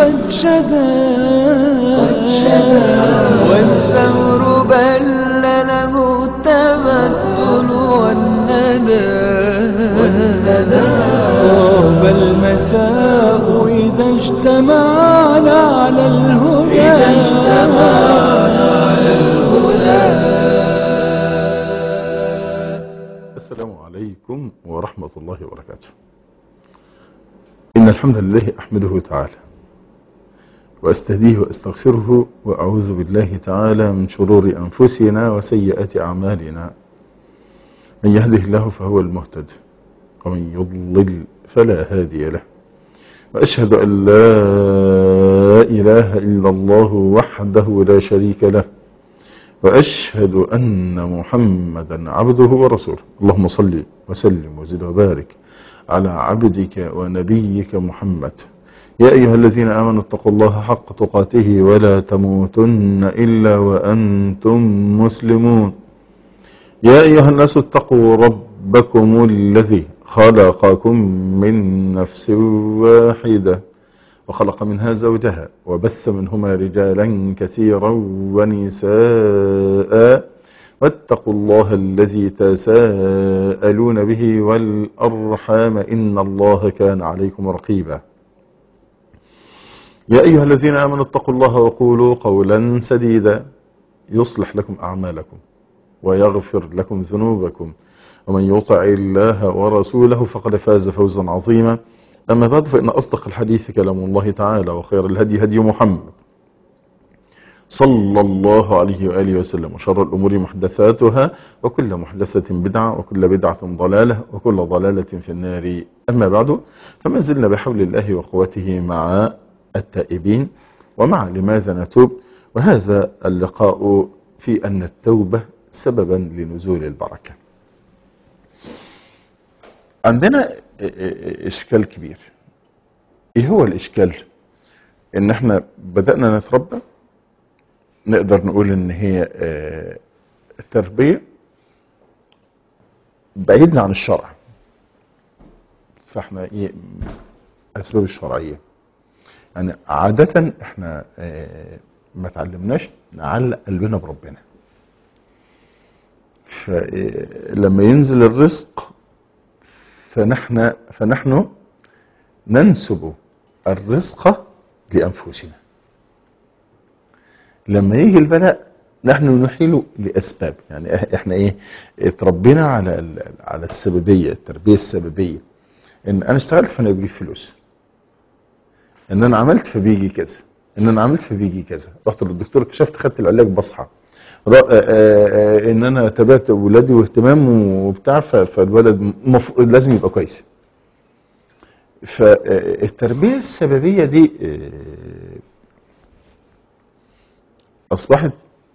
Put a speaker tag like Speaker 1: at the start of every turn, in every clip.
Speaker 1: قد شدا والثور بل له التبتل والندى طاب المساء إذا اجتمعنا على الهدى إذا اجتمعنا على
Speaker 2: السلام عليكم ورحمة الله وبركاته إن الحمد لله أحمده تعالى وأستهديه وأستغفره وأعوذ بالله تعالى من شرور أنفسنا وسيئات أعمالنا من يهده الله فهو المهتد ومن يضلل فلا هادي له وأشهد أن لا إله إلا الله وحده لا شريك له واشهد ان محمدا عبده ورسوله اللهم صل وسلم وزد وبارك على عبدك ونبيك محمد يا ايها الذين امنوا اتقوا الله حق تقاته ولا تموتن الا وانتم مسلمون يا ايها الناس اتقوا ربكم الذي خلقكم من نفس واحده وخلق منها زوجها وبث منهما رجالا كثيرا ونساء واتقوا الله الذي تساءلون به والأرحام إن الله كان عليكم رقيبا يا أيها الذين آمنوا اتقوا الله وقولوا قولا سديدا يصلح لكم أعمالكم ويغفر لكم ذنوبكم ومن يطع الله ورسوله فقد فاز فوزا عظيما أما بعد فإن أصدق الحديث كلام الله تعالى وخير الهدي هدي محمد صلى الله عليه وآله وسلم وشر الأمور محدثاتها وكل محدثة بدعة وكل بدعة ضلالة وكل ضلالة في النار أما بعد فما زلنا بحول الله وقوته مع التائبين ومع لماذا نتوب وهذا اللقاء في أن التوبة سببا لنزول البركة عندنا اشكال كبير ايه هو الاشكال ان احنا بدأنا نتربى نقدر نقول ان هي اه تربية بعيدنا عن الشرع فاحنا ايه اسباب الشرعية يعني عادة احنا اه ما تعلمناش نعلق قلبنا بربنا فلما ينزل الرزق فنحن فنحن ننسب الرزق لانفسنا لما يجي البلاء نحن نحيل لاسباب يعني احنا ايه اتربينا على على السببيه التربيه السببيه ان انا اشتغلت فانا بجيب فلوس ان انا عملت فبيجي كذا ان انا عملت فبيجي كذا رحت للدكتور كشفت خدت العلاج بصحى ان انا تابعت ولادي واهتمام وبتاع فالولد مف... لازم يبقى كويس فالتربيه السببيه دي اصبحت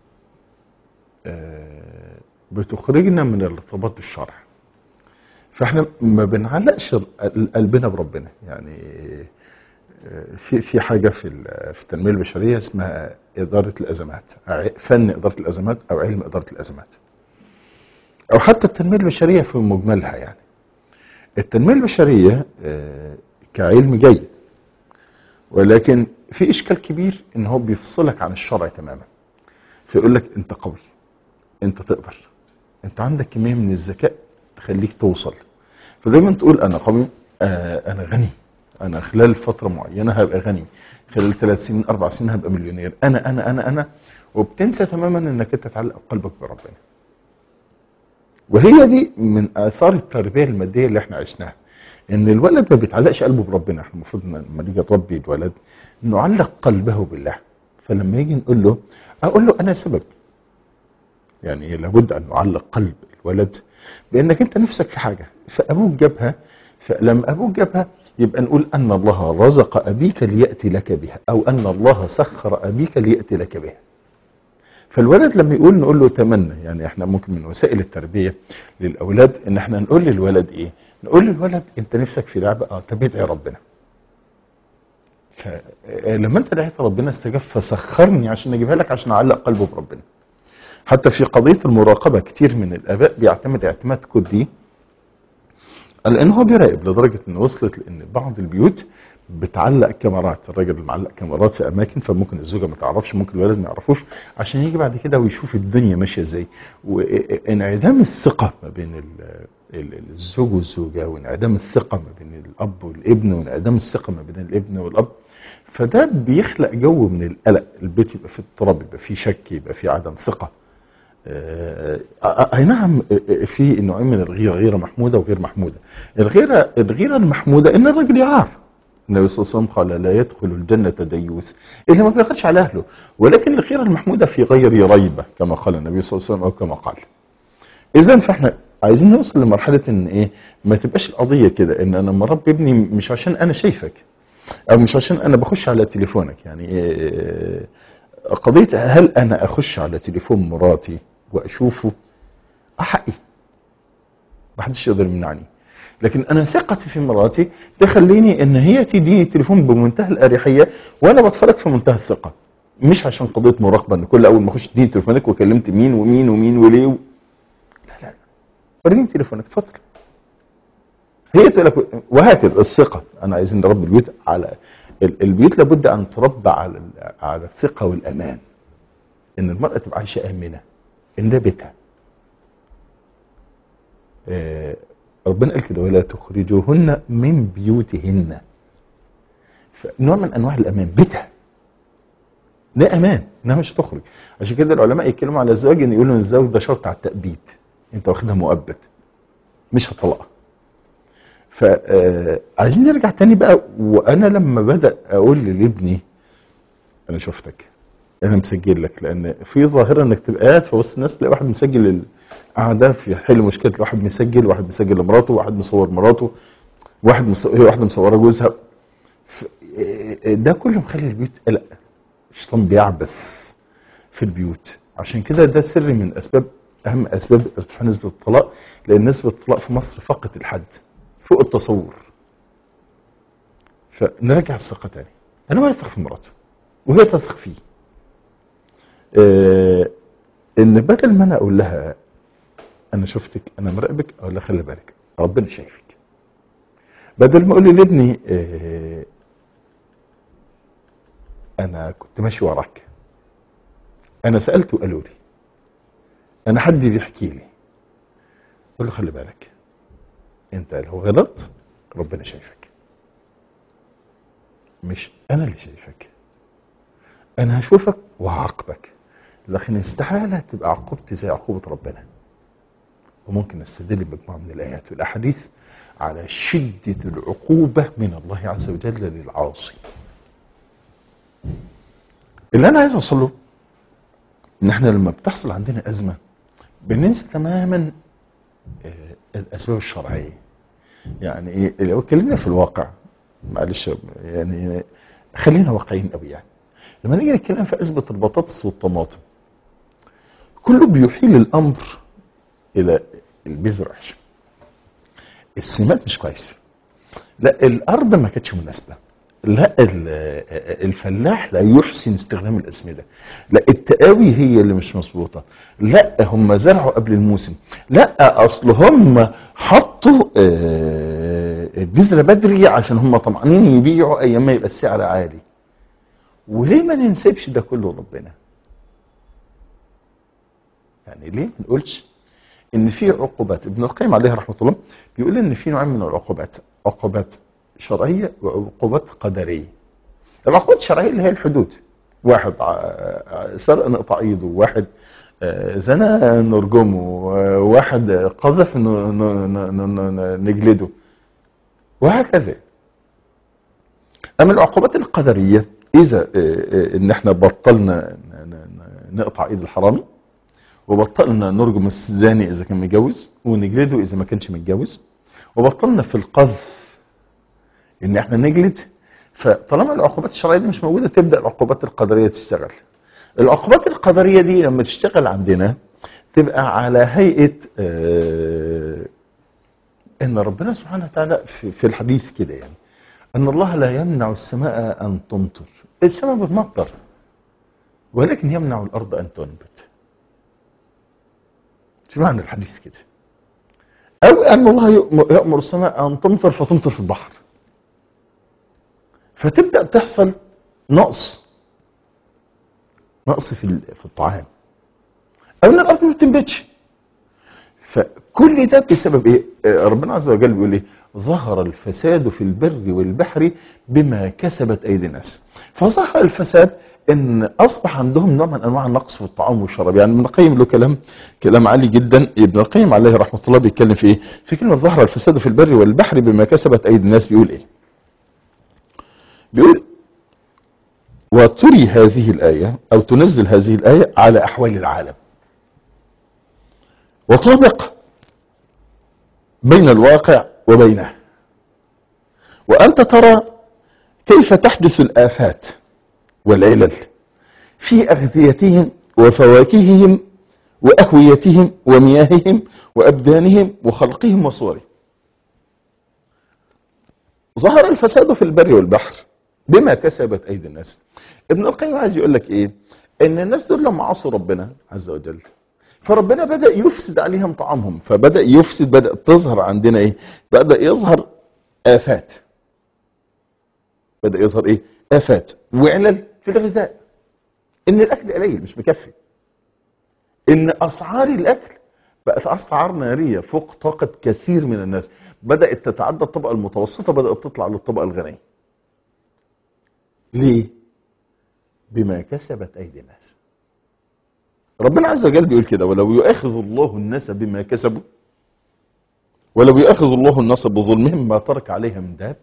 Speaker 2: بتخرجنا من الارتباط بالشرع فاحنا ما بنعلقش قلبنا بربنا يعني في في حاجه في في التنميه البشريه اسمها اداره الازمات فن اداره الازمات او علم اداره الازمات او حتى التنميه البشريه في مجملها يعني التنميه البشريه كعلم جيد ولكن في اشكال كبير ان هو بيفصلك عن الشرع تماما فيقول لك انت قوي انت تقدر انت عندك كميه من الذكاء تخليك توصل فدايما تقول انا قوي آه انا غني انا خلال فتره معينه هبقى غني خلال ثلاث سنين اربع سنين هبقى مليونير انا انا انا انا وبتنسى تماما انك انت تعلق قلبك بربنا وهي دي من اثار التربيه الماديه اللي احنا عشناها ان الولد ما بيتعلقش قلبه بربنا احنا المفروض لما نيجي نربي الولد نعلق قلبه بالله فلما يجي نقول له اقول له انا سبب يعني لابد ان نعلق قلب الولد بانك انت نفسك في حاجه فابوك جابها فلما ابوك جابها يبقى نقول ان الله رزق ابيك لياتي لك بها او ان الله سخر ابيك لياتي لك بها فالولد لما يقول نقول له تمنى يعني احنا ممكن من وسائل التربيه للاولاد ان احنا نقول للولد ايه نقول للولد انت نفسك في لعبه اه طب ادعي ربنا فلما انت دعيت ربنا استجاب فسخرني عشان اجيبها لك عشان اعلق قلبه بربنا حتى في قضيه المراقبه كتير من الاباء بيعتمد اعتماد كلي لان هو بيراقب لدرجه ان وصلت لان بعض البيوت بتعلق كاميرات الراجل اللي معلق كاميرات في اماكن فممكن الزوجه ما تعرفش ممكن الولد ما يعرفوش عشان يجي بعد كده ويشوف الدنيا ماشيه ازاي وانعدام الثقه ما بين ال- ال- الزوج والزوجه وانعدام الثقه ما بين الاب والابن وانعدام الثقه ما بين الابن والاب فده بيخلق جو من القلق البيت يبقى فيه اضطراب يبقى فيه شك يبقى فيه عدم ثقه آه، آه، اي نعم آه، في نوعين من الغيره غيره محموده وغير محموده الغيره الغيره المحموده ان الرجل يعار النبي صلى الله عليه وسلم قال لا يدخل الجنة ديوث اللي ما بيغيرش على أهله ولكن الغيرة المحمودة في غير ريبة كما قال النبي صلى الله عليه وسلم أو كما قال إذا فإحنا عايزين نوصل لمرحلة إن إيه ما تبقاش القضية كده إن أنا مربي ابني مش عشان أنا شايفك أو مش عشان أنا بخش على تليفونك يعني إيه قضية هل أنا أخش على تليفون مراتي وأشوفه حقي ما حدش يقدر يمنعني لكن انا ثقتي في مراتي تخليني ان هي تديني تليفون بمنتهى الاريحيه وانا بتفرج في منتهى الثقه مش عشان قضيه مراقبه ان كل اول ما اخش اديني تليفونك وكلمت مين ومين ومين وليه و... لا لا لا وريني تليفونك اتفضل هي تقول لك وهكذا الثقه انا عايزين نربي البيوت على ال- البيوت لابد ان تربى على ال- على الثقه والامان ان المراه تبقى عايشه امنه ان ده بيتها آه، ربنا قال كده ولا تخرجوهن من بيوتهن فنوع من انواع الامان بيتها ده امان انها مش هتخرج عشان كده العلماء يتكلموا على الزواج ان يقولوا ان الزواج ده شرط على التأبيد انت واخدها مؤبد مش هتطلقها فعايزين نرجع تاني بقى وانا لما بدا اقول لابني انا شفتك انا مسجل لك لان في ظاهره انك تبقى قاعد في وسط الناس تلاقي واحد مسجل القعده في حل مشكله واحد مسجل واحد مسجل لمراته واحد مصور مراته واحد مص... هي واحده مصوره جوزها ف... ده كله مخلي البيوت قلق الشيطان بيعبث في البيوت عشان كده ده سر من اسباب اهم اسباب ارتفاع نسبه الطلاق لان نسبه الطلاق في مصر فقط الحد فوق التصور فنرجع الثقه تاني انا ما يثق في مراته وهي تثق فيه آه ان بدل ما انا اقول لها انا شفتك انا مراقبك اقول لها خلي بالك ربنا شايفك بدل ما اقول لابني آه انا كنت ماشي وراك انا سالت وقالوا لي انا حد بيحكي لي اقول له خلي بالك انت لو غلطت ربنا شايفك مش انا اللي شايفك انا هشوفك وهعاقبك لكن استحاله تبقى عقوبتي زي عقوبه ربنا وممكن نستدل بمجموعه من الايات والاحاديث على شده العقوبه من الله عز وجل للعاصي اللي انا عايز اوصل له ان احنا لما بتحصل عندنا ازمه بننسى تماما آه، الاسباب الشرعيه يعني ايه لو اتكلمنا في الواقع معلش يعني خلينا واقعيين قوي يعني لما نيجي نتكلم في ازمه البطاطس والطماطم كله بيحيل الامر الى البذر وحش السمات مش كويسه لا الارض ما كانتش مناسبه لا ال- الفلاح لا يحسن استخدام الاسمده لا التقاوي هي اللي مش مظبوطه لا هم زرعوا قبل الموسم لا اصل هم حطوا آه، البذره بدري عشان هم طمعانين يبيعوا ايام ما يبقى السعر عالي وليه ما ننسبش ده كله ربنا يعني ليه ما نقولش ان في عقوبات ابن القيم عليه رحمه الله بيقول ان في نوعين من العقوبات عقوبات شرعيه وعقوبات قدريه العقوبات الشرعيه اللي هي الحدود واحد ع- سرق نقطع ايده واحد آه، زنى نرجمه واحد قذف ن- ن- ن- ن- نجلده وهكذا اما العقوبات القدريه اذا آه، آه، ان احنا بطلنا ن- ن- نقطع ايد الحرامي وبطلنا نرجم الزاني اذا كان متجوز ونجلده اذا ما كانش متجوز وبطلنا في القذف ان احنا نجلد فطالما العقوبات الشرعيه دي مش موجوده تبدا العقوبات القدريه تشتغل العقوبات القدريه دي لما تشتغل عندنا تبقى على هيئه آه ان ربنا سبحانه وتعالى في, في الحديث كده يعني ان الله لا يمنع السماء ان تمطر السماء بتمطر ولكن يمنع الارض ان تنبت شو معنى الحديث كده او ان الله يؤمر, يأمر السماء ان تمطر فتمطر في البحر فتبدا تحصل نقص نقص في ال- في الطعام او ان الارض ما بتنبتش فكل ده بسبب ايه؟ آه، ربنا عز وجل بيقول ايه؟ ظهر الفساد في البر والبحر بما كسبت ايدي الناس. فظهر الفساد ان اصبح عندهم نوع من انواع النقص في الطعام والشراب، يعني ابن القيم له كلام كلام عالي جدا، ابن القيم عليه رحمه الله بيتكلم في ايه؟ في كلمه ظهر الفساد في البر والبحر بما كسبت ايدي الناس بيقول ايه؟ بيقول وتري هذه الايه او تنزل هذه الايه على احوال العالم. وطابق بين الواقع وبينه وانت ترى كيف تحدث الافات والعلل في اغذيتهم وفواكههم واهويتهم ومياههم وابدانهم وخلقهم وصورهم ظهر الفساد في البر والبحر بما كسبت ايدي الناس ابن القيم عايز يقول لك ايه ان الناس دول لما عصوا ربنا عز وجل فربنا بدا يفسد عليهم طعامهم فبدا يفسد بدا تظهر عندنا ايه بدا يظهر افات بدا يظهر ايه افات وعلل في الغذاء ان الاكل قليل مش مكفي ان اسعار الاكل بقت اسعار ناريه فوق طاقه كثير من الناس بدات تتعدى الطبقه المتوسطه بدات تطلع للطبقه الغنيه ليه بما كسبت ايدي الناس ربنا عز وجل بيقول كده ولو يؤاخذ الله الناس بما كسبوا ولو يؤاخذ الله الناس بظلمهم ما ترك عليها من داب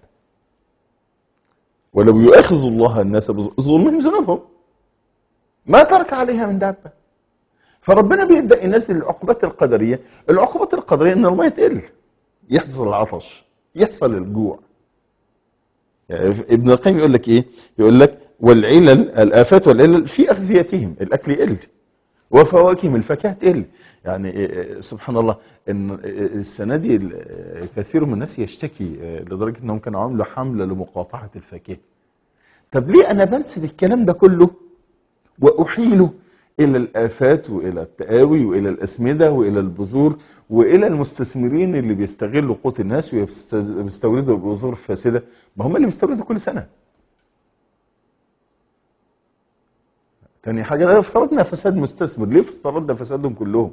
Speaker 2: ولو يؤاخذ الله الناس بظلمهم ذنوبهم ما ترك عليها من دابه فربنا بيبدا ينزل العقوبات القدريه العقوبات القدريه ان الميه تقل يحصل العطش يحصل الجوع يعني ابن القيم يقول لك ايه يقول لك والعلل الافات والعلل في اغذيتهم الاكل يقل وفواكههم الفاكهه تقل يعني إيه- سبحان الله ان السنه دي ال- كثير من الناس يشتكي لدرجه انهم كانوا عاملوا حمله لمقاطعه الفاكهه طب ليه انا بنسب الكلام ده كله واحيله الى الافات والى التقاوي والى الاسمده والى البذور والى المستثمرين اللي بيستغلوا قوت الناس وبيستوردوا بذور فاسده ما هم اللي بيستوردوا كل سنه تاني حاجه لا افترضنا فساد مستثمر ليه افترضنا فسادهم كلهم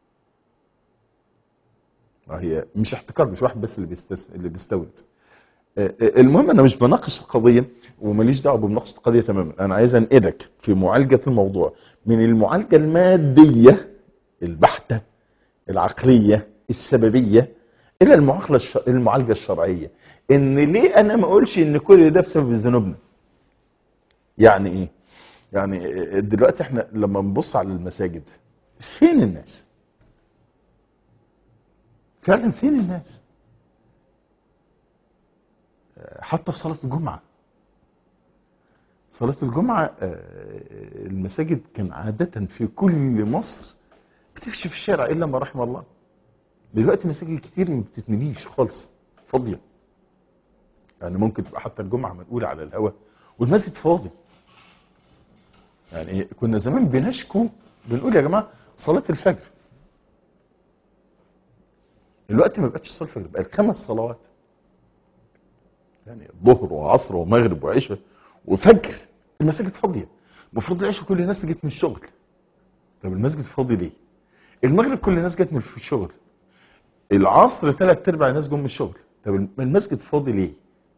Speaker 2: ما هي مش احتكار مش واحد بس اللي بيستثمر اللي بيستورد آه، آه، المهم انا مش بناقش القضيه وماليش دعوه بمناقشه القضيه تماما انا عايز انقلك في معالجه الموضوع من المعالجه الماديه البحته العقليه السببيه الى المعالجه الش- المعالجه الشرعيه ان ليه انا ما اقولش ان كل ده بسبب ذنوبنا يعني ايه يعني آه، دلوقتي احنا لما نبص على المساجد فين الناس فعلا فين الناس حتى في صلاة الجمعة صلاة الجمعة آه، المساجد كان عادة في كل مصر بتمشي في الشارع إلا ما رحم الله دلوقتي مساجد كتير ما بتتمليش خالص فاضية يعني ممكن تبقى حتى الجمعة منقولة على الهواء والمسجد فاضي يعني إيه، كنا زمان بنشكو بنقول يا جماعة صلاة الفجر دلوقتي ما بقتش صلاة الفجر بقى خمس صلوات يعني ظهر وعصر ومغرب وعشاء وفجر المساجد فاضيه المفروض العشاء كل الناس جت من الشغل طب المسجد فاضي ليه؟ المغرب كل الناس جت من في الشغل العصر ثلاث ارباع الناس جم من الشغل طب المسجد فاضي ليه؟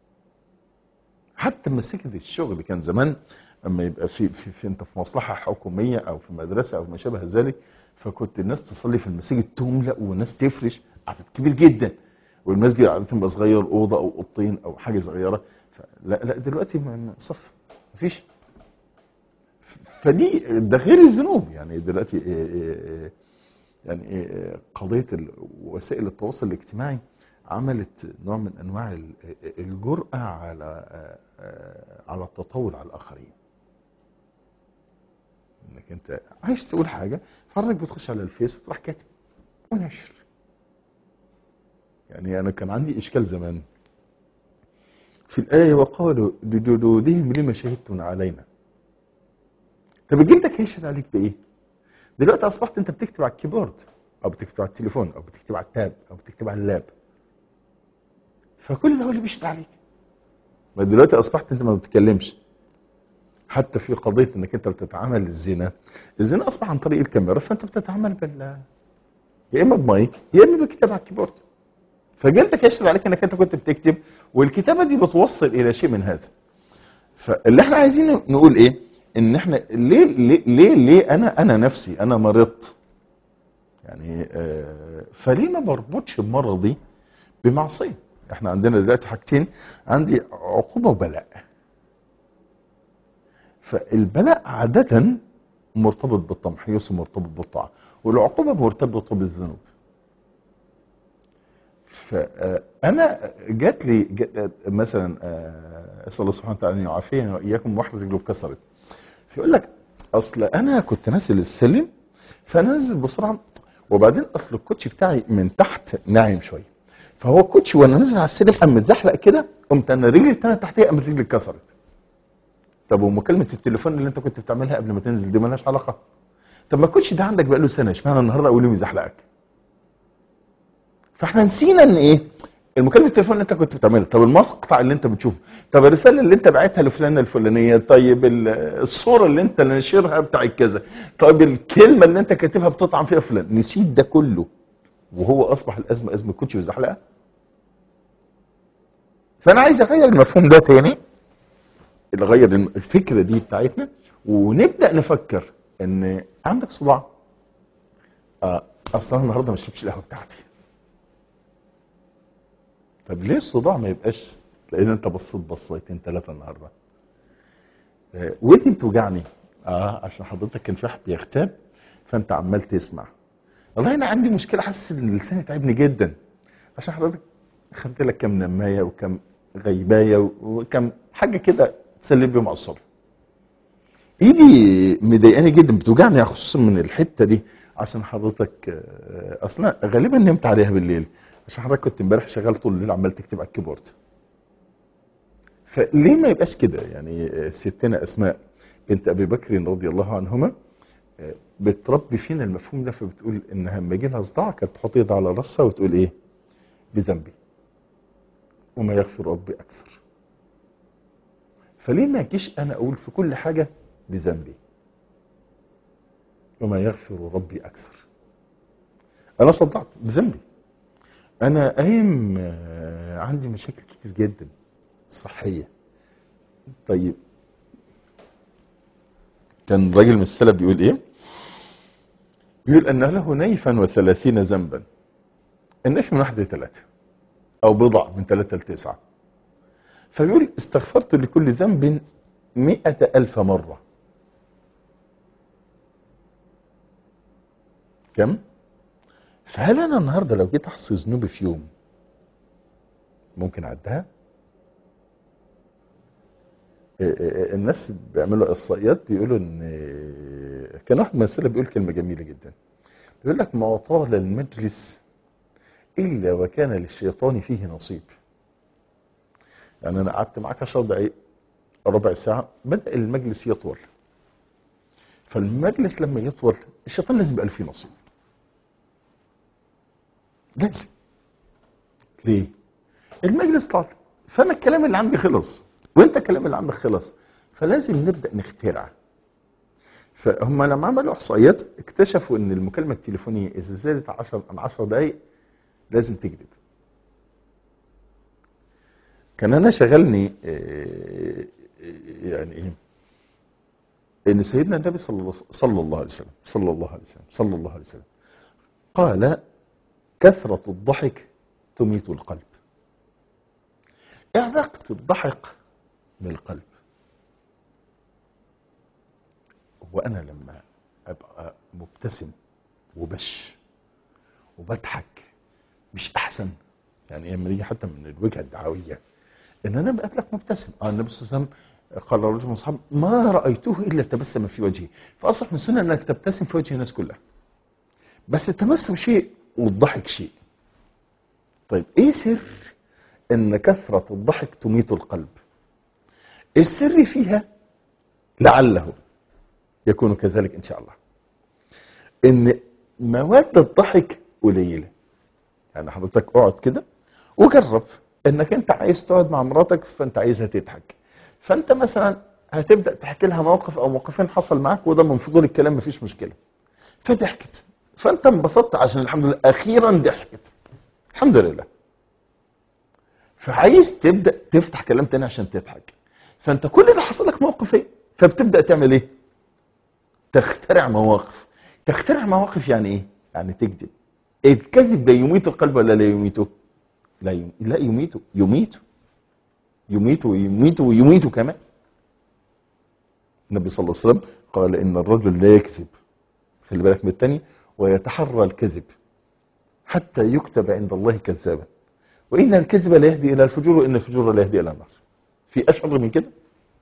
Speaker 2: حتى مساجد الشغل كان زمان اما يبقى في, في, في انت في مصلحه حكوميه او في مدرسه او ما شابه ذلك فكنت الناس تصلي في المساجد تملا والناس تفرش عدد كبير جدا والمسجد عاده يبقى صغير اوضه او اوضتين او حاجه صغيره لا لا دلوقتي ما- ما- صف مفيش ف- فدي ده غير الذنوب يعني دلوقتي إيه إيه إيه يعني إيه قضيه ال- وسائل التواصل الاجتماعي عملت نوع من انواع ال- الجرأه على آه، آه، على التطاول على الاخرين انك انت عايز تقول حاجه فحضرتك بتخش على الفيس وتروح كاتب ونشر يعني انا كان عندي اشكال زمان في الايه وقالوا لجلودهم لما شهدتم علينا طب جلدك هيشهد عليك بايه؟ دلوقتي اصبحت انت بتكتب على الكيبورد او بتكتب على التليفون او بتكتب على التاب او بتكتب على اللاب فكل ده هو اللي بيشهد عليك ما دلوقتي اصبحت انت ما بتتكلمش حتى في قضيه انك انت بتتعامل الزنا الزنا اصبح عن طريق الكاميرا فانت بتتعامل بال يا اما بمايك يا اما بكتاب على الكيبورد فجلدك يشتغل عليك انك انت كنت بتكتب والكتابه دي بتوصل الى شيء من هذا فاللي احنا عايزين نقول ايه ان احنا ليه ليه ليه, ليه انا انا نفسي انا مرضت يعني آه فليه ما بربطش مرضي بمعصيه احنا عندنا دلوقتي حاجتين عندي عقوبه وبلاء فالبلاء عاده مرتبط بالتمحيص ومرتبط بالطاعه والعقوبه مرتبطه بالذنوب فانا جات لي جات مثلا آه، اسال الله سبحانه وتعالى ان يعافينا واياكم واحده رجله اتكسرت فيقول لك اصل انا كنت نازل السلم فانا نازل بسرعه وبعدين اصل الكوتشي بتاعي من تحت ناعم شويه فهو الكوتشي وانا نازل على السلم قام متزحلق كده قمت انا رجلي الثانيه تحتيه قامت رجلي اتكسرت طب ومكالمه التليفون اللي انت كنت بتعملها قبل ما تنزل دي مالهاش علاقه طب ما الكوتشي ده عندك بقاله سنه اشمعنى النهارده اول يوم يزحلقك فاحنا نسينا ان ايه المكالمه التليفون اللي انت كنت بتعملها طب المقطع اللي انت بتشوفه طب الرساله اللي انت بعتها لفلانه الفلانيه طيب ال- الصوره اللي انت ناشرها بتاع كذا طيب الكلمه اللي انت كاتبها بتطعن فيها فلان نسيت ده كله وهو اصبح الازمه ازمه كوتشي وزحلقه فانا عايز اغير المفهوم ده تاني نغير الم- الفكره دي بتاعتنا ونبدا نفكر ان عندك صداع اه اصلا النهارده ما شربتش القهوه بتاعتي طب ليه الصداع ما يبقاش لان انت بصيت بصيتين ثلاثه النهارده آه، ودني بتوجعني اه عشان حضرتك كان في واحد بيغتاب فانت عمال تسمع والله انا عندي مشكله حاسس ان لساني تعبني جدا عشان حضرتك خدت لك كام نمايه وكم غيبايه وكم حاجه كده تسلي بيهم على الصبح ايدي مضايقاني جدا بتوجعني خصوصا من الحته دي عشان حضرتك آه، اصلا غالبا نمت عليها بالليل عشان حضرتك كنت امبارح شغال طول الليل عمال تكتب على الكيبورد فليه ما يبقاش كده يعني آه، ستنا اسماء بنت ابي بكر رضي الله عنهما آه، بتربي فينا المفهوم ده فبتقول انها لما يجي لها صداع كانت تحط ايدها على راسها وتقول ايه بذنبي وما يغفر ربي اكثر فليه ما اجيش انا اقول في كل حاجه بذنبي وما يغفر ربي اكثر انا صدعت بذنبي انا قايم آه، عندي مشاكل كتير جدا صحيه طيب كان راجل من السلف بيقول ايه بيقول ان له نيفا وثلاثين ذنبا النيف من واحد لثلاثه او بضع من ثلاثه لتسعه فبيقول استغفرت لكل ذنب مئة ألف مرة كم؟ فهل أنا النهاردة لو جيت أحصي ذنوبي في يوم ممكن أعدها؟ إيه إيه الناس بيعملوا إحصائيات بيقولوا إن كان واحد من السلف بيقول كلمة جميلة جدا بيقول لك ما طال المجلس إلا وكان للشيطان فيه نصيب يعني انا قعدت معاك 10 دقائق ربع ساعه بدا المجلس يطول فالمجلس لما يطول الشيطان لازم يبقى له فيه نصيب لازم ليه المجلس طال فانا الكلام اللي عندي خلص وانت الكلام اللي عندك خلص فلازم نبدا نخترع فهم لما عملوا احصائيات اكتشفوا ان المكالمه التليفونيه اذا زادت 10 عن 10 دقائق لازم تكذب كان انا شغلني آه، يعني ايه ان سيدنا النبي صلى الله صلى الله عليه وسلم صلى الله عليه وسلم صلى الله عليه وسلم قال كثرة الضحك تميت القلب ايه علاقة الضحك بالقلب وانا لما ابقى مبتسم وبش وبضحك مش احسن يعني لما نيجي حتى من الوجهه الدعويه ان انا بقابلك مبتسم اه النبي صلى الله عليه وسلم قال رجل من اصحابه ما رايته الا تبسم في وجهه فاصبح من السنه انك تبتسم في وجه الناس كلها بس التبسم شيء والضحك شيء طيب ايه سر ان كثره الضحك تميت القلب السر فيها لعله يكون كذلك ان شاء الله ان مواد الضحك قليله يعني حضرتك اقعد كده وجرب انك انت عايز تقعد مع مراتك فانت عايزها تضحك فانت مثلا هتبدا تحكي لها موقف او موقفين حصل معاك وده من فضول الكلام مفيش مشكله فضحكت فانت انبسطت عشان الحمد لله اخيرا ضحكت الحمد لله فعايز تبدا تفتح كلام تاني عشان تضحك فانت كل اللي حصل لك موقفين فبتبدا تعمل ايه تخترع مواقف تخترع مواقف يعني ايه يعني تكذب الكذب ده يميت القلب ولا لا يميته لا يم... لا يميته يميته يميته ويميته ويميته كمان النبي صلى الله عليه وسلم قال ان الرجل لا يكذب خلي بالك من الثاني ويتحرى الكذب حتى يكتب عند الله كذابا وان الكذب لا يهدي الى الفجور وان الفجور لا يهدي الى النار في اشهر من كده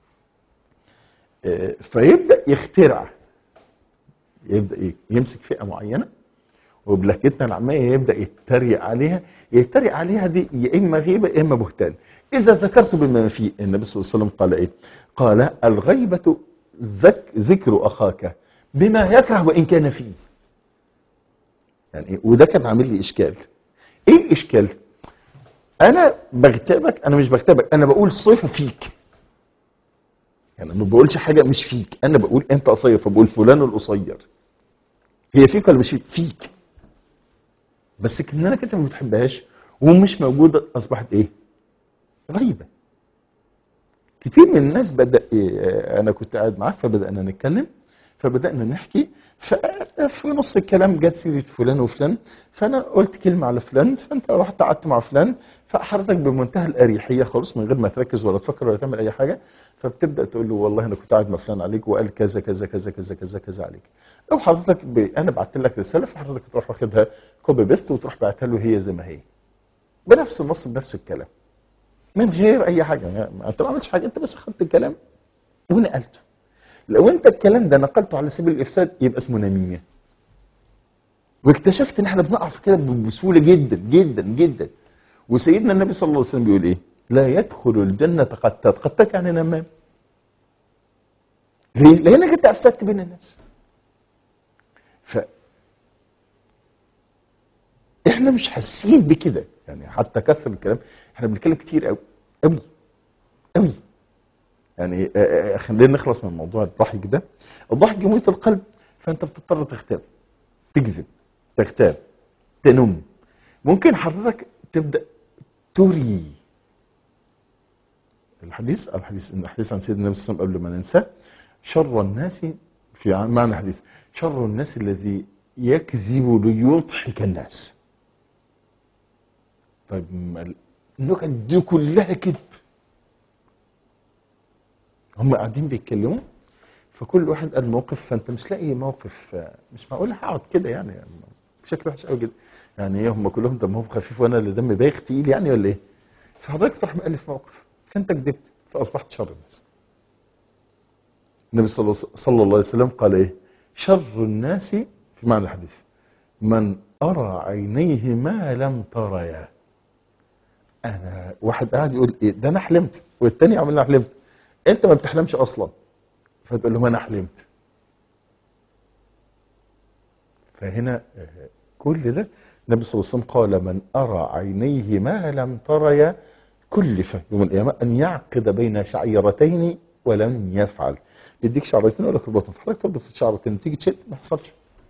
Speaker 2: آه، فيبدا يخترع يبدا ي- يمسك فئه معينه وبلهجتنا العاميه يبدا يتريق عليها يتريق عليها دي يا اما غيبه يا اما بهتان اذا ذكرت بما فيه النبي صلى الله عليه وسلم قال ايه قال الغيبه ذك ذكر اخاك بما يكره وان كان فيه يعني إيه؟ وده كان عامل لي اشكال ايه الاشكال انا بغتابك انا مش بغتابك انا بقول صفه فيك يعني ما بقولش حاجه مش فيك انا بقول انت قصير فبقول فلان القصير هي فيك ولا مش فيك فيك بس كانك انت ما بتحبهاش ومش موجوده اصبحت ايه غريبه كتير من الناس بدا إيه انا كنت قاعد معاك فبدانا نتكلم فبدانا نحكي ففي نص الكلام جت سيره فلان وفلان فانا قلت كلمه على فلان فانت رحت قعدت مع فلان فحضرتك بمنتهى الاريحيه خالص من غير ما تركز ولا تفكر ولا تعمل اي حاجه فبتبدا تقول له والله انا كنت قاعد مع فلان عليك وقال كذا كذا كذا كذا كذا كذا عليك او حضرتك ب... انا بعت لك رساله فحضرتك تروح واخدها كوبي بيست وتروح بعتها له هي زي ما هي بنفس النص بنفس الكلام من غير اي حاجه يعني انت ما عملتش حاجه انت بس اخدت الكلام ونقلته لو انت الكلام ده نقلته على سبيل الافساد يبقى اسمه نميمه واكتشفت ان احنا بنقع في كده بسهوله جدا جدا جدا وسيدنا النبي صلى الله عليه وسلم بيقول ايه لا يدخل الجنه قتات قتات يعني نمام ليه لانك انت افسدت بين الناس ف احنا مش حاسين بكده يعني حتى كثر الكلام احنا بنتكلم كتير قوي قوي قوي يعني آه، آه، خلينا نخلص من موضوع الضحك ده الضحك يميت القلب فانت بتضطر تختار تكذب تغتاب تنم ممكن حضرتك تبدا تري الحديث الحديث الحديث عن سيدنا النبي صلى الله عليه وسلم قبل ما ننساه شر الناس في معنى الحديث شر الناس الذي يكذب ليضحك الناس طيب ما النكت دي كلها كذب هم قاعدين بيتكلموا فكل واحد قال موقف فانت مش لاقي موقف آه، مش معقول هقعد كده يعني يعني بشكل وحش قوي كده يعني ايه هم كلهم دمهم خفيف وانا اللي دمي بايخ تقيل يعني ولا ايه؟ فحضرتك تروح مؤلف موقف فانت كذبت فاصبحت شر الناس. النبي صلى الله صلى الله عليه وسلم قال ايه؟ شر الناس في معنى الحديث من ارى عينيه ما لم تريا. انا واحد قاعد يقول ايه ده انا حلمت والتاني عمل انا حلمت. انت ما بتحلمش اصلا فتقول له ما انا حلمت. فهنا آه، كل ده النبي صلى الله عليه وسلم قال من ارى عينيه ما لم تريا كلف يوم القيامه ان يعقد بين شعيرتين ولم يفعل يديك شعرتين يقول لك اربطهم فحضرتك تربط الشعرتين تيجي تشد ما يحصلش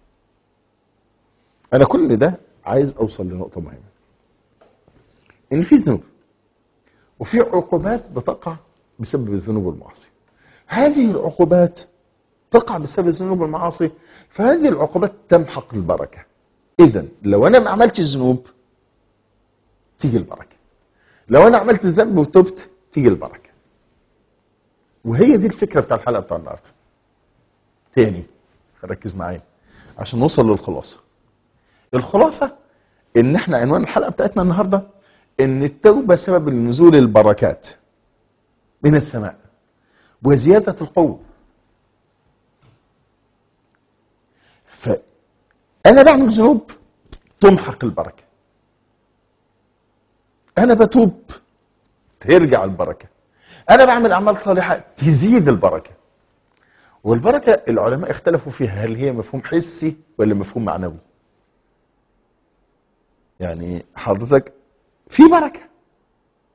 Speaker 2: انا كل ده عايز اوصل لنقطه مهمه ان في ذنوب وفي عقوبات بتقع بسبب الذنوب والمعاصي هذه العقوبات تقع بسبب الذنوب والمعاصي فهذه العقوبات تمحق البركه اذا لو انا ما عملتش ذنوب تيجي البركه لو انا عملت الذنب وتبت تيجي البركه وهي دي الفكره بتاع الحلقه بتاع النهارده تاني ركز معايا عشان نوصل للخلاصه الخلاصه ان احنا عنوان الحلقه بتاعتنا النهارده ان التوبه سبب نزول البركات من السماء وزياده القوه فانا بعمل ذنوب تمحق البركه انا بتوب ترجع البركه انا بعمل اعمال صالحه تزيد البركه والبركه العلماء اختلفوا فيها هل هي مفهوم حسي ولا مفهوم معنوي يعني حضرتك في بركه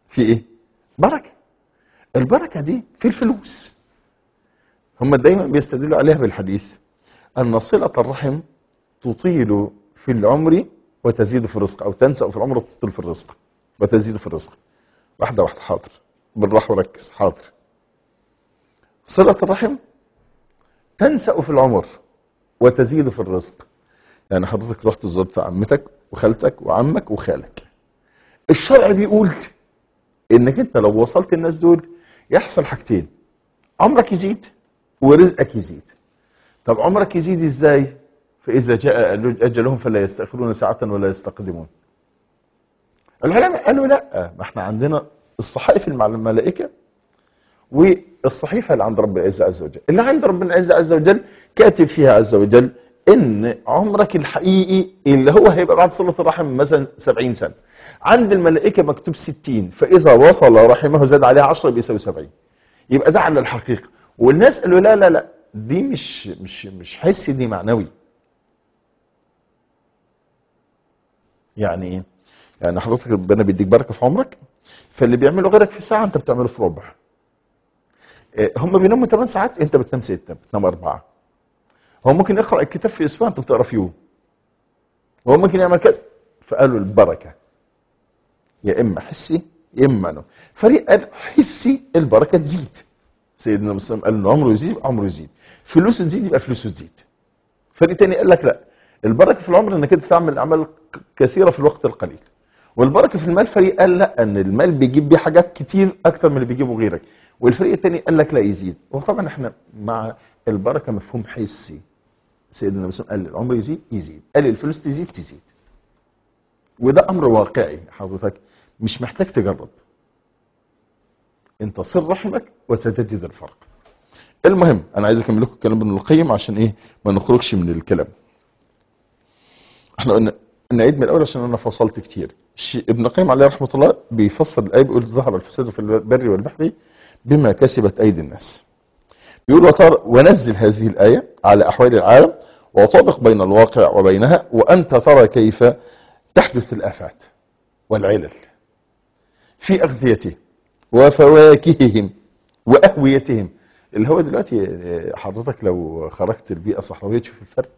Speaker 2: في ايه بركه البركه دي في الفلوس هم دايما بيستدلوا عليها بالحديث ان صله الرحم تطيل في العمر وتزيد في الرزق او تنسأ في العمر وتطيل في الرزق وتزيد في الرزق واحده واحده حاضر بالراحه وركز حاضر صله الرحم تنسأ في العمر وتزيد في الرزق يعني حضرتك رحت زرت عمتك وخالتك وعمك وخالك الشرع بيقول انك انت لو وصلت الناس دول يحصل حاجتين عمرك يزيد ورزقك يزيد طب عمرك يزيد ازاي فاذا جاء اجلهم فلا يستاخرون ساعه ولا يستقدمون العلماء قالوا لا ما احنا عندنا الصحائف مع الملائكه والصحيفه اللي عند رب العزه عز وجل اللي عند ربنا العزه عز وجل كاتب فيها عز وجل ان عمرك الحقيقي اللي هو هيبقى بعد صله الرحم مثلا 70 سنه عند الملائكه مكتوب 60 فاذا وصل رحمه زاد عليها 10 بيساوي 70 يبقى ده على الحقيقه والناس قالوا لا لا لا دي مش مش مش حسي دي معنوي يعني ايه يعني حضرتك ربنا بيديك بركه في عمرك فاللي بيعمله غيرك في ساعه انت بتعمله في ربع إيه، هم بيناموا 8 ساعات انت بتنام 6 بتنام 4 هو ممكن يقرا الكتاب في اسبوع انت بتقرا في يوم وهو ممكن يعمل كده فقالوا البركه يا اما حسي يا اما معنوي فريق قال حسي البركه تزيد سيدنا مسلم قال انه عمره يزيد يبقى عمره يزيد فلوسه تزيد يبقى فلوسه تزيد فريق تاني قال لك لا البركه في العمر انك انت تعمل اعمال ك- كثيره في الوقت القليل والبركه في المال فريق قال لا ان المال بيجيب بيه حاجات كتير اكتر من اللي بيجيبه غيرك والفريق التاني قال لك لا يزيد وطبعا احنا مع البركه مفهوم حسي سيدنا مسلم قال العمر يزيد يزيد قال الفلوس تزيد تزيد وده امر واقعي حضرتك مش محتاج تجرب انت صل رحمك وستجد الفرق المهم انا عايز اكمل لكم الكلام ابن القيم عشان ايه ما نخرجش من الكلام احنا قلنا نعيد من الاول عشان انا فصلت كتير الشي- ابن القيم عليه رحمه الله بيفسر الايه بيقول ظهر الفساد في البر والبحر بما كسبت ايدي الناس بيقول وتر ونزل هذه الايه على احوال العالم وطابق بين الواقع وبينها وانت ترى كيف تحدث الافات والعلل في اغذيتهم وفواكههم واهويتهم اللي هو دلوقتي آه، حضرتك لو خرجت البيئه الصحراويه تشوف الفرق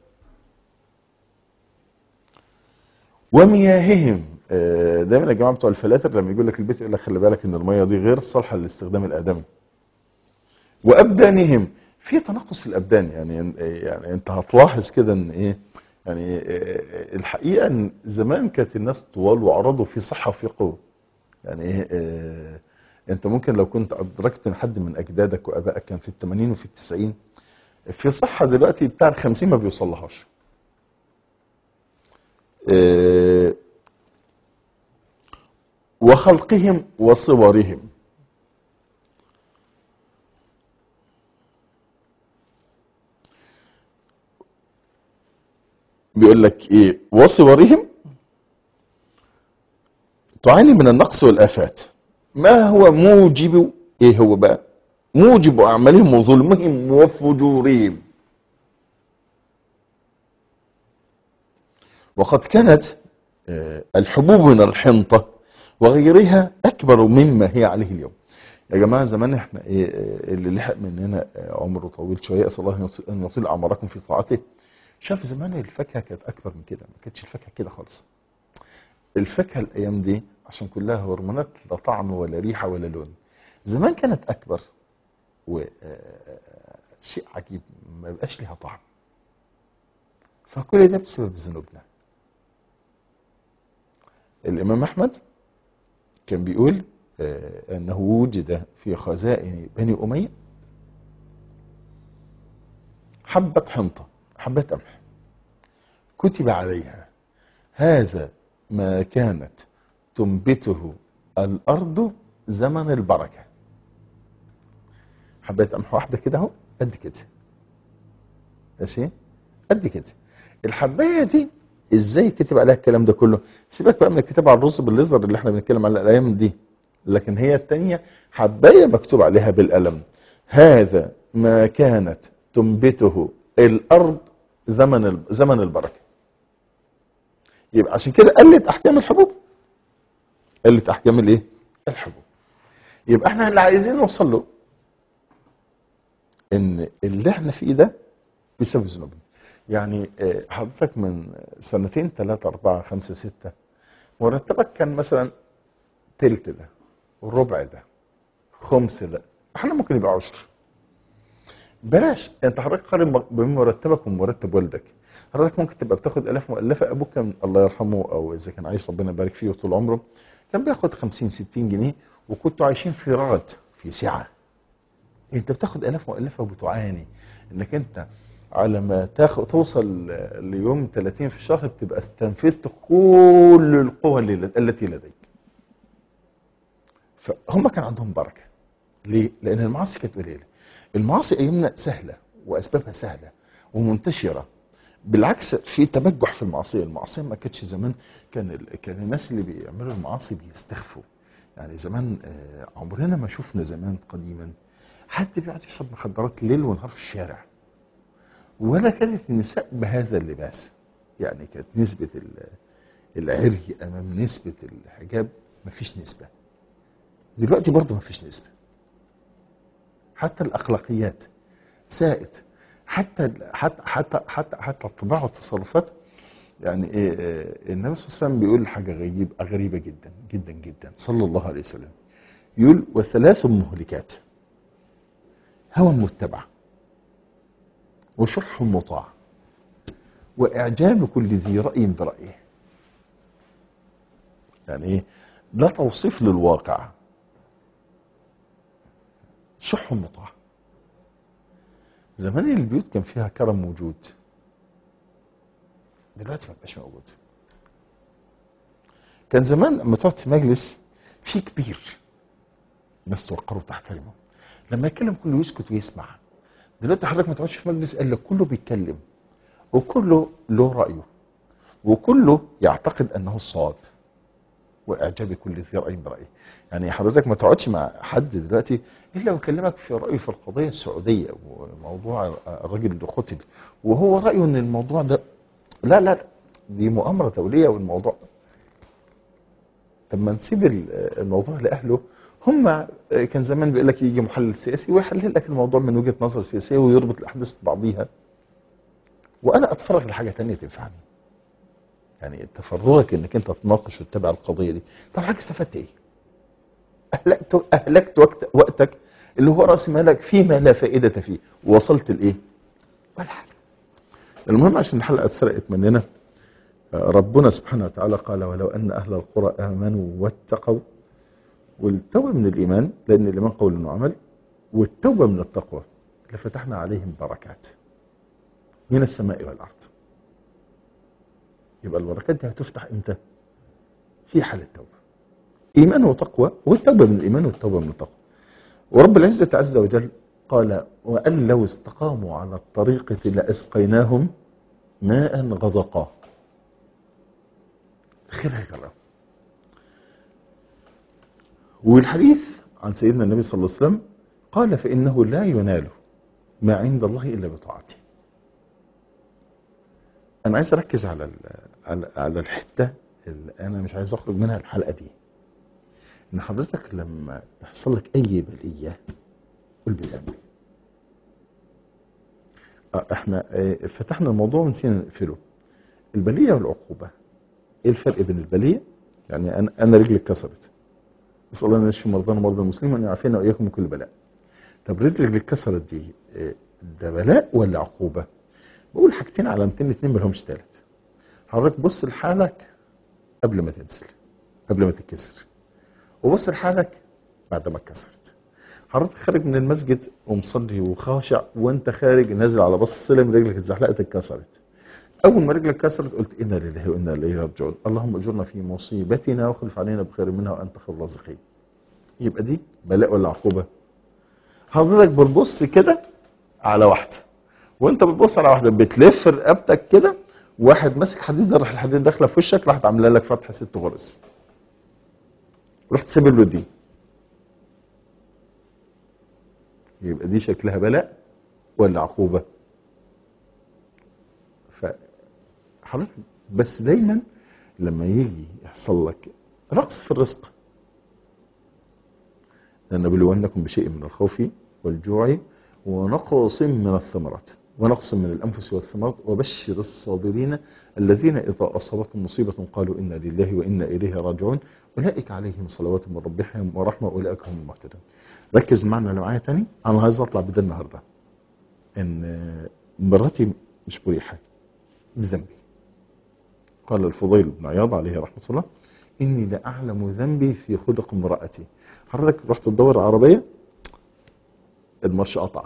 Speaker 2: ومياههم آه، دايما يا جماعه بتوع الفلاتر لما يقول لك البيت يقول لك خلي بالك ان الميه دي غير صالحه للاستخدام الادمي وابدانهم في تنقص في الابدان يعني يعني انت هتلاحظ كده ان ايه يعني آه، الحقيقه ان زمان كانت الناس طوال وعرضوا في صحه وفي قوه يعني ايه آه، انت ممكن لو كنت ادركت ان حد من اجدادك وابائك كان في الثمانين وفي التسعين في صحه دلوقتي بتاع الخمسين ما بيوصلهاش آه، وخلقهم وصورهم بيقول لك ايه وصورهم تعاني من النقص والآفات ما هو موجب ايه هو بقى موجب أعمالهم وظلمهم وفجورهم وقد كانت آه، الحبوب من الحنطة وغيرها أكبر مما هي عليه اليوم يا جماعة زمان احنا ايه آه، اللي لحق مننا آه، عمره طويل شوية أسأل الله أن يطيل- أن يطيل أعماركم في طاعته شاف زمان الفاكهة كانت أكبر من كده ما كانتش الفاكهة كده خالص الفاكهة الأيام دي عشان كلها هرمونات لا طعم ولا ريحة ولا لون زمان كانت أكبر و آه، شيء عجيب ما بقاش ليها طعم فكل ده بسبب ذنوبنا الإمام أحمد كان بيقول آه، أنه وجد في خزائن بني أمية حبة حنطة حبة قمح كتب عليها هذا ما كانت تنبته الأرض زمن البركة حباية قمح واحدة كده اهو قد كده ماشي قد كده الحباية دي ازاي كتب عليها الكلام ده كله سيبك بقى من الكتاب على الرز بالليزر اللي احنا بنتكلم على الايام دي لكن هي التانية حباية مكتوب عليها بالقلم هذا ما كانت تنبته الارض زمن ال- زمن البركه يبقى عشان كده قلت احكام الحبوب قلت احكام الايه الحبوب يبقى احنا اللي عايزين نوصل له ان اللي احنا فيه ده بسبب ذنوبنا يعني آه، حضرتك من سنتين ثلاثة أربعة خمسة ستة مرتبك كان مثلا تلت ده وربع ده خمس ده احنا ممكن يبقى عشر بلاش انت حضرتك قارن بين مرتبك ومرتب والدك حضرتك ممكن تبقى بتاخد الاف مؤلفه ابوك كان الله يرحمه او اذا كان عايش ربنا يبارك فيه طول عمره كان بياخد 50 60 جنيه وكنتوا عايشين في رغد في سعه انت بتاخد الاف مؤلفه وبتعاني انك انت على ما تاخد توصل ليوم 30 في الشهر بتبقى استنفذت كل القوى اللي- التي لديك فهم كان عندهم بركه ليه؟ لان المعاصي كانت قليله المعاصي ايامنا سهله واسبابها سهله ومنتشره بالعكس في تبجح في المعصيه المعصيه ما كانتش زمان كان ال... كان الناس اللي بيعملوا المعاصي بيستخفوا يعني زمان آه، عمرنا ما شفنا زمان قديما حد بيقعد يشرب مخدرات ليل ونهار في الشارع ولا كانت النساء بهذا اللباس يعني كانت نسبة ال- العري أمام نسبة الحجاب مفيش نسبة دلوقتي برضه مفيش نسبة حتى الأخلاقيات سائت حتى ال- حتى حتى حتى حتى الطباع والتصرفات يعني ايه آه، النبي صلى الله عليه وسلم بيقول حاجة غريب غريبة جدا جدا جدا صلى الله عليه وسلم يقول وثلاث مهلكات هوى متبع وشح مطاع وإعجاب كل ذي رأي برأيه يعني إيه لا توصيف للواقع شح مطاع زمان البيوت كان فيها كرم موجود دلوقتي ما بقاش موجود كان زمان لما تقعد في مجلس في كبير الناس توقره وتحترمه لما يتكلم كله يسكت ويسمع دلوقتي حضرتك ما تقعدش في مجلس الا كله بيتكلم وكله له رايه وكله يعتقد انه الصواب واعجاب كل ذي راي برايه يعني حضرتك ما تقعدش مع حد دلوقتي الا ويكلمك في رايه في القضيه السعوديه وموضوع الراجل اللي قتل وهو رايه ان الموضوع ده لا لا دي مؤامره دوليه والموضوع طب ما نسيب ال- الموضوع لاهله هم كان زمان بيقول لك يجي محلل سياسي ويحلل لك الموضوع من وجهه نظر سياسيه ويربط الاحداث ببعضيها وانا اتفرغ لحاجه تانية تنفعني يعني تفرغك انك انت تناقش وتتابع القضيه دي طب حضرتك استفدت ايه؟ اهلكت اهلكت وقت وقتك اللي هو راس مالك فيما لا فائده فيه ووصلت لايه؟ ولا حاجه المهم عشان الحلقه اتسرقت مننا ربنا سبحانه وتعالى قال ولو ان اهل القرى امنوا واتقوا والتوبه من الايمان لان الايمان قول وعمل والتوبه من التقوى لفتحنا عليهم بركات من السماء والارض يبقى البركات دي هتفتح امتى؟ في حال التوبه ايمان وتقوى والتوبه من الايمان والتوبه من التقوى ورب العزه عز وجل قال وان لو استقاموا على الطريقه لاسقيناهم ماء غدقا خيرها كرام والحديث عن سيدنا النبي صلى الله عليه وسلم قال فإنه لا ينال ما عند الله إلا بطاعته أنا عايز أركز على ال- على على الحتة اللي أنا مش عايز أخرج منها الحلقة دي إن حضرتك لما يحصل لك أي بلية قول بذنبي آه، احنا آه، فتحنا الموضوع ونسينا نقفله البلية والعقوبة ايه الفرق بين البلية يعني انا انا رجلي اتكسرت نسال الله ان يشفي مرضانا ومرضى المسلمين وان يعافينا واياكم من كل بلاء طب رجلي اللي اتكسرت دي إيه، ده بلاء ولا عقوبة بقول حاجتين علامتين اتنين ملهمش تالت حضرتك بص لحالك قبل ما تنزل قبل ما تتكسر وبص لحالك بعد ما اتكسرت حضرتك خارج من المسجد ومصلي وخاشع وانت خارج نازل على بص السلم رجلك اتزحلقت اتكسرت اول ما رجلك كسرت قلت انا لله وانا اليه راجعون اللهم اجرنا في مصيبتنا واخلف علينا بخير منها وانت خير الرازقين يبقى دي بلاء ولا عقوبه حضرتك بتبص كده على واحده وانت بتبص على واحده بتلف رقبتك كده واحد ماسك حديد راح الحديد داخله في وشك راحت عامله لك فتحه ست غرز رحت سيب له دي يبقى دي شكلها بلاء ولا عقوبه فحضرتك بس دايما لما يجي يحصل لك رقص في الرزق لنبلونكم بشيء من الخوف والجوع ونقص من الثمرات ونقص من الأنفس والثمرات وبشر الصابرين الذين إذا أصابتهم مصيبة قالوا إنا لله وإنا إليه راجعون أولئك عليهم صلوات من ربهم ورحمة أولئك هم المهتدون ركز معنا لو معايا تاني أنا عايز أطلع بده النهاردة إن مراتي مش مريحة بذنبي قال الفضيل بن عياض عليه رحمة الله إني لأعلم ذنبي في خلق امرأتي حضرتك رحت تدور عربية المرش قطع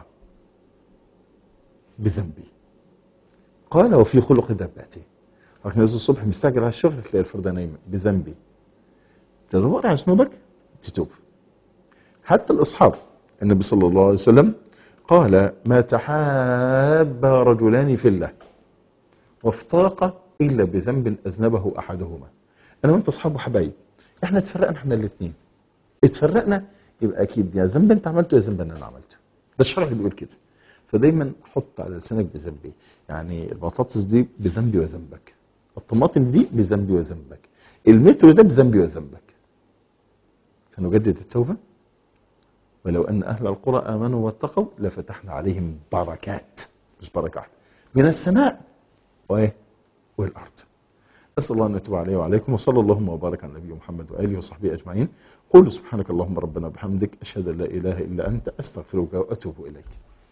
Speaker 2: بذنبي قال وفي خلق دباتي حضرتك نازل الصبح مستعجل على الشغل تلاقي الفردة نايمة بذنبي تدور على ذنوبك تتوب حتى الأصحاب النبي صلى الله عليه وسلم قال ما تحاب رجلان في الله وافترقا الا بذنب اذنبه احدهما انا وانت اصحاب وحبايب احنا اتفرقنا احنا الاثنين اتفرقنا يبقى اكيد يا ذنب انت عملته يا ذنب انا عملته ده الشرع اللي بيقول كده فدايما حط على لسانك بذنبي يعني البطاطس دي بذنبي وذنبك الطماطم دي بذنبي وذنبك المترو ده بذنبي وذنبك فنجدد التوبه ولو ان اهل القرى امنوا واتقوا لفتحنا عليهم بركات مش بركه واحده من السماء وايه والارض اسال الله ان يتوب علي وعليكم وصلى اللهم وبارك على النبي محمد واله وصحبه اجمعين قولوا سبحانك اللهم ربنا وبحمدك اشهد ان لا اله الا انت استغفرك واتوب اليك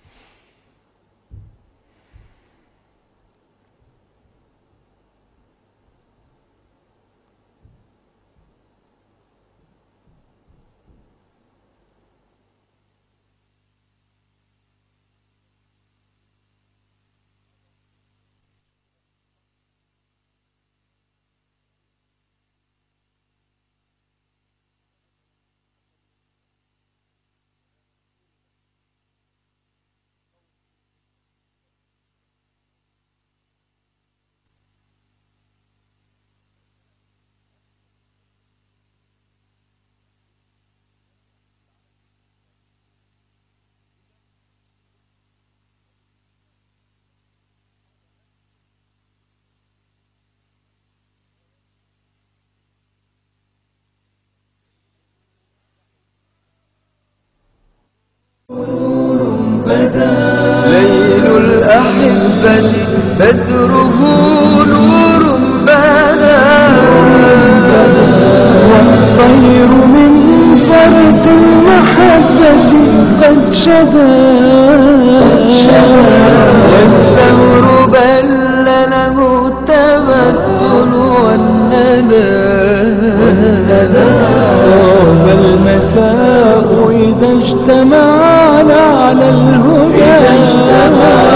Speaker 1: ليل الأحبة بدره نور بدا والطير من فرط المحبة قد شدا والثور بل له التمدن والندى طاب المساء إذا اجتمعنا على الهدى